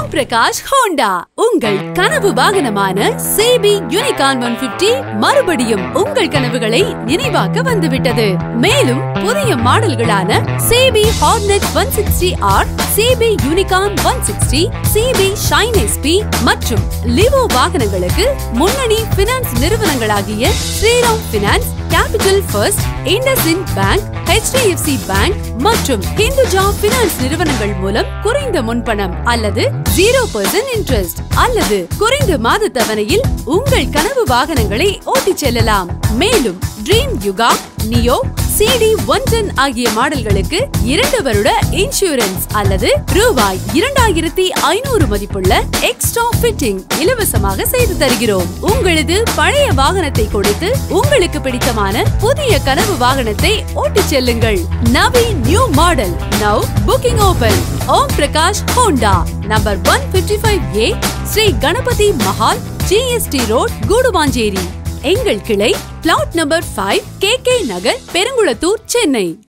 ஓம் Prakash Honda உங்கள் கனவு வாகனமான சேபி யூனிகான் ஒன் பிப்டி மறுபடியும் உங்கள் கனவுகளை நினைவாக்க வந்துவிட்டது மேலும் புதிய மாடல்களான CB Hornet one sixty R CB Unicorn one sixty CB Shine SP மற்றும் லிவோ வாகனங்களுக்கு முன்னணி பினான்ஸ் நிறுவனங்களாகிய Shriram finance capital first IndusInd bank HDFC bank மற்றும் ஹிந்துஜா பினான்ஸ் நிறுவனங்கள் மூலம் குறைந்த முன்பணம் அல்லது ஜீரோ பர்சன்ட் இன்ட்ரெஸ்ட் அல்லது குறைந்த மாத தவணையில் உங்கள் கனவு வாகனங்களை ஓட்டிச் செல்லலாம் மேலும் Dream Yuga Neo CD one ten ஆகிய மாடல்களுக்கு இரண்டு வருட இன்சூரன்ஸ் அல்லது ரூபாய் இரண்டாயிரத்தி ஐநூறு மதிப்புள்ள எக்ஸ்ட்ரா ஃபிட்டிங் இலவசமாக செய்து தருகிறோம் உங்களது பழைய வாகனத்தை கொடுத்து உங்களுக்கு பிடித்தமான புதிய கனவு வாகனத்தை ஓட்டிச் செல்லுங்கள் Navi new model now booking open Om Prakash Honda number one fifty five A Shri Ganapathi Mahal GST road Guduvanchery எங்கள் கிளை plot number five K K Nagar Perungalathur Chennai